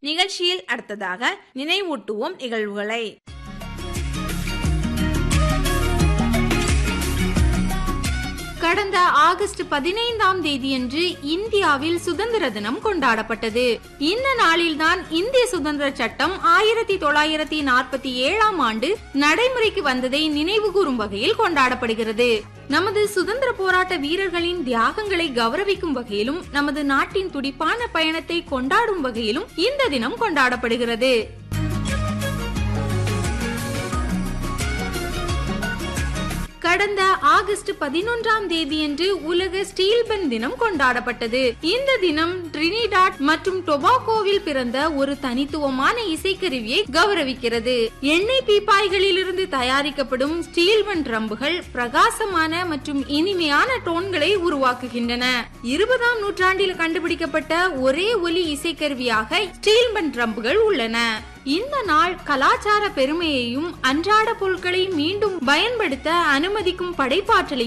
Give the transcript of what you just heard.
நிகழ்ச்சியில் அடுத்ததாக நினைவூட்டுவோம் நிகழ்வுகளை கடந்த ஆகஸ்ட் பதினைந்தாம் தேதியன்று இந்தியாவில் சுதந்திர தினம் கொண்டாடப்பட்டது இந்த நாளில்தான் இந்திய சுதந்திர சட்டம் ஆயிரத்தி தொள்ளாயிரத்தி நாற்பத்தி ஏழாம் ஆண்டு நடைமுறைக்கு வந்ததை நினைவு கூறும் வகையில் கொண்டாடப்படுகிறது நமது சுதந்திர போராட்ட வீரர்களின் தியாகங்களை கௌரவிக்கும் வகையிலும் நமது நாட்டின் துடிப்பான பயணத்தை கொண்டாடும் வகையிலும் இந்த தினம் கொண்டாடப்படுகிறது கடந்த ஆகஸ்ட் பதினொன்றாம் தேதியன்று உலக ஸ்டீல்பன் தினம் கொண்டாடப்பட்டது இந்த தினம் ட்ரினிடாட் மற்றும் டொபாகோவில் பிறந்த ஒரு தனித்துவமான இசைக்கருவியை கௌரவிக்கிறது எண்ணெய் பீப்பாய்களிலிருந்து தயாரிக்கப்படும் ஸ்டீல்பன் ட்ரம்புகள் பிரகாசமான மற்றும் இனிமையான டோன்களை உருவாக்குகின்றன இருபதாம் நூற்றாண்டில் கண்டுபிடிக்கப்பட்ட ஒரே ஒலி இசைக்கருவியாக ஸ்டீல்பன் ட்ரம்புகள் உள்ளன இந்த நாள் கலாச்சார பெருமையையும் அன்றாட பொருட்களை மீண்டும் பயன்படுத்த அனுமதிக்கும் படைப்பாற்றலையும்